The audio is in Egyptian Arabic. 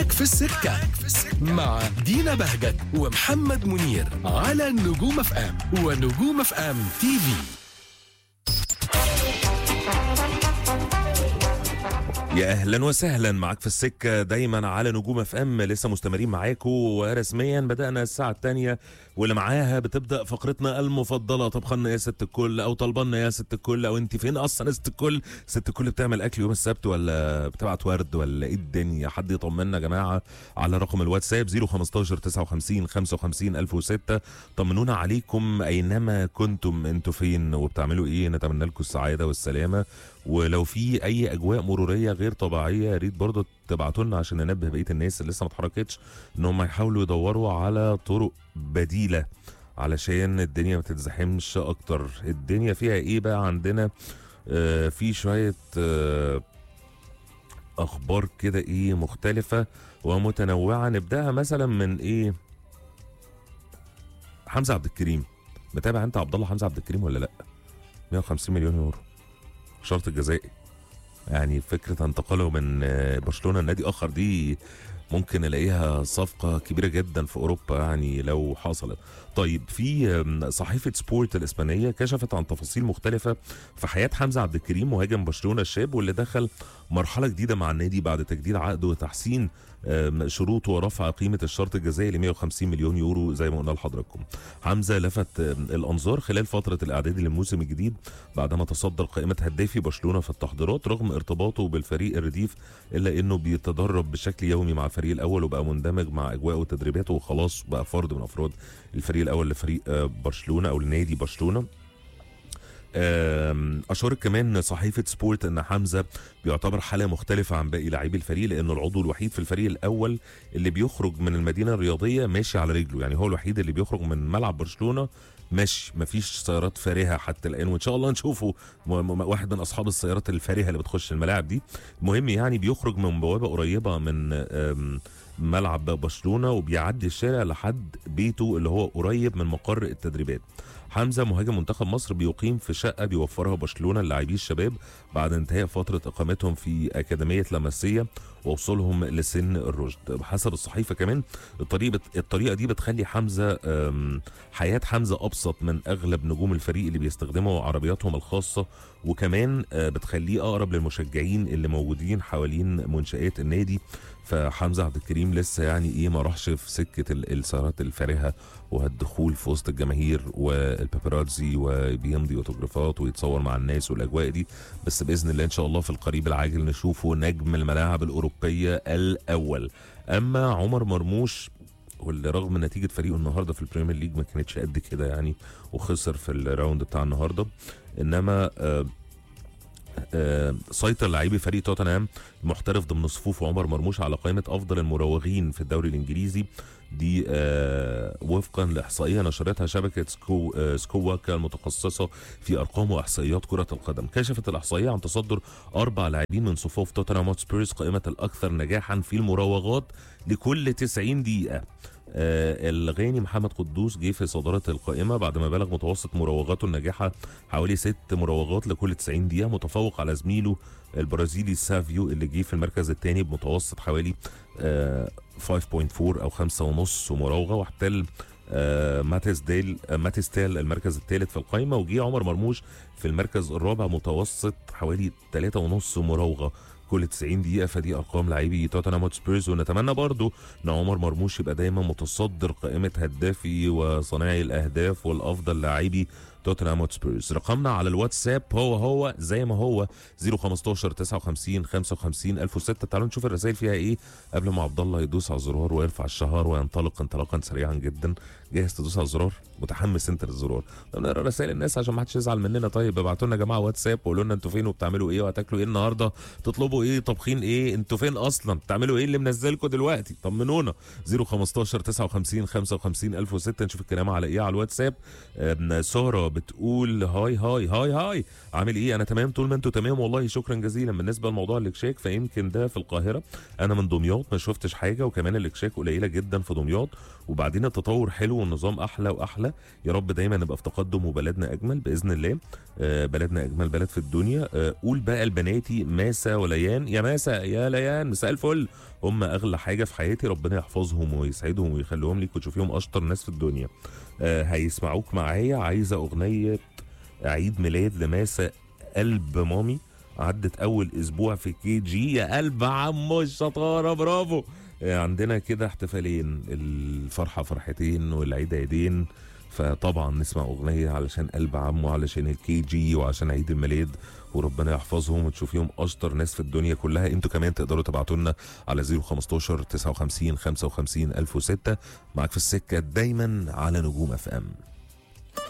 معاك في السكة مع دينا بهجت ومحمد منير على نجوم اف ام ونجوم اف ام تي في يا اهلا وسهلا معاك في السكه دايما على نجوم اف ام لسه مستمرين معاكم ورسميا بدانا الساعه الثانيه واللي معاها بتبدا فقرتنا المفضله طبخنا يا ست الكل او طلبنا يا ست الكل او انت فين اصلا يا ست الكل ست الكل بتعمل اكل يوم السبت ولا بتبعت ورد ولا ايه الدنيا حد يطمنا يا جماعه على رقم الواتساب 015 59 55 1006 طمنونا عليكم اينما كنتم انتوا فين وبتعملوا ايه نتمنى لكم السعاده والسلامه ولو في اي اجواء مروريه غير طبيعيه يا ريت برضه تبعتوا لنا عشان ننبه بقيه الناس اللي لسه ما اتحركتش ان هم يحاولوا يدوروا على طرق بديله علشان الدنيا ما تتزحمش اكتر الدنيا فيها ايه بقى عندنا آه في شويه آه اخبار كده ايه مختلفه ومتنوعه نبداها مثلا من ايه حمزه عبد الكريم متابع انت عبد الله حمزه عبد الكريم ولا لا 150 مليون يورو شرط الجزائي يعني فكره انتقاله من آه، برشلونه لنادي اخر دي ممكن الاقيها صفقه كبيره جدا في اوروبا يعني لو حصلت طيب في آم، صحيفه سبورت الاسبانيه كشفت عن تفاصيل مختلفه في حياه حمزه عبد الكريم مهاجم برشلونه الشاب واللي دخل مرحله جديده مع النادي بعد تجديد عقده وتحسين آم، شروطه ورفع قيمه الشرط الجزائي ل 150 مليون يورو زي ما قلنا لحضراتكم حمزه لفت آم، الانظار خلال فتره الاعداد للموسم الجديد بعدما تصدر قائمه هدافي برشلونه في التحضيرات رغم ارتباطه بالفريق الرديف الا انه بيتدرب بشكل يومي مع الفريق الاول وبقى مندمج مع اجواءه وتدريباته وخلاص بقى فرد من افراد الفريق الاول لفريق آه، برشلونه او لنادي برشلونه آم، اشارت كمان صحيفه سبورت ان حمزه بيعتبر حاله مختلفه عن باقي لاعبي الفريق لانه العضو الوحيد في الفريق الاول اللي بيخرج من المدينه الرياضيه ماشي على رجله يعني هو الوحيد اللي بيخرج من ملعب برشلونه ماشي مفيش سيارات فارهه حتى الان وان شاء الله نشوفه م- م- واحد من اصحاب السيارات الفارهه اللي بتخش الملاعب دي المهم يعني بيخرج من بوابه قريبه من آم، ملعب برشلونه وبيعدي الشارع لحد بيته اللي هو قريب من مقر التدريبات حمزه مهاجم منتخب مصر بيقيم في شقه بيوفرها برشلونه للاعبي الشباب بعد انتهاء فتره اقامتهم في اكاديميه لاماسيا ووصولهم لسن الرشد بحسب الصحيفه كمان الطريقه الطريقه دي بتخلي حمزه أم، حياه حمزه ابسط من اغلب نجوم الفريق اللي بيستخدموا عربياتهم الخاصه وكمان آه، بتخليه اقرب للمشجعين اللي موجودين حوالين منشات النادي فحمزه عبد الكريم لسه يعني ايه ما راحش في سكه ال- السيارات الفارهه والدخول في وسط الجماهير والباباراتزي وبيمضي اوتوجرافات ويتصور مع الناس والاجواء دي بس باذن الله ان شاء الله في القريب العاجل نشوفه نجم الملاعب الاوروبيه الاول اما عمر مرموش واللي رغم نتيجه فريقه النهارده في البريمير ليج ما كانتش قد كده يعني وخسر في الراوند بتاع النهارده انما آه آه، سيطر لاعبي فريق توتنهام المحترف ضمن صفوف عمر مرموش على قائمه افضل المراوغين في الدوري الانجليزي دي آه، وفقا لاحصائيه نشرتها شبكه سكو آه، سكوواكا المتخصصه في ارقام واحصائيات كره القدم كشفت الاحصائيه عن تصدر اربع لاعبين من صفوف توتنهام هوتسبيرز قائمه الاكثر نجاحا في المراوغات لكل 90 دقيقه آه الغاني محمد قدوس جه في صدارة القائمة بعد ما بلغ متوسط مراوغاته الناجحة حوالي ست مراوغات لكل 90 دقيقة متفوق على زميله البرازيلي سافيو اللي جه في المركز الثاني بمتوسط حوالي آه 5.4 أو 5.5 مراوغة واحتل آه ماتيس ديل آه ماتيس تيل المركز الثالث في القائمة وجه عمر مرموش في المركز الرابع متوسط حوالي 3.5 مراوغة كل 90 دقيقة فدي أرقام لاعبي توتنهام هوتسبيرز ونتمنى برضو إن عمر مرموش يبقى دايما متصدر قائمة هدافي وصانعي الأهداف والأفضل لاعبي توتنهام هوتسبيرز رقمنا على الواتساب هو هو زي ما هو 015 59 55 1006 تعالوا نشوف الرسائل فيها ايه قبل ما عبد الله يدوس على الزرار ويرفع الشهر وينطلق انطلاقا سريعا جدا جاهز تدوس على الزرار متحمس انت للزرار طب نقرا رسائل الناس عشان ما حدش يزعل مننا طيب ابعتوا لنا يا جماعه واتساب وقولوا لنا انتوا فين وبتعملوا ايه وهتاكلوا ايه النهارده تطلبوا ايه طابخين ايه انتوا فين اصلا بتعملوا ايه اللي منزلكم دلوقتي طمنونا 015 59 55 1006 نشوف الكلام على ايه على الواتساب آم، ساره بتقول هاي هاي هاي هاي عامل ايه انا تمام طول ما انتوا تمام والله شكرا جزيلا بالنسبه لموضوع الاكشاك فيمكن ده في القاهره انا من دمياط ما شفتش حاجه وكمان الاكشاك قليله جدا في دمياط وبعدين التطور حلو والنظام احلى واحلى يا رب دايما نبقى في تقدم وبلدنا اجمل باذن الله آه، بلدنا اجمل بلد في الدنيا آه، قول بقى لبناتي ماسة وليان يا ماسة يا ليان مساء الفل هم اغلى حاجه في حياتي ربنا يحفظهم ويسعدهم ويخليهم ليك وتشوفيهم اشطر ناس في الدنيا آه، هيسمعوك معايا عايزه اغنيه عيد ميلاد لماسة قلب مامي عدت اول اسبوع في كي جي يا قلب عمو الشطاره برافو آه، عندنا كده احتفالين الفرحه فرحتين والعيد عيدين فطبعا نسمع اغنيه علشان قلب عمو علشان الكي جي وعشان عيد الميلاد وربنا يحفظهم وتشوفيهم اشطر ناس في الدنيا كلها انتوا كمان تقدروا تبعتوا لنا على 015 59 55 1006 معاك في السكه دايما على نجوم اف ام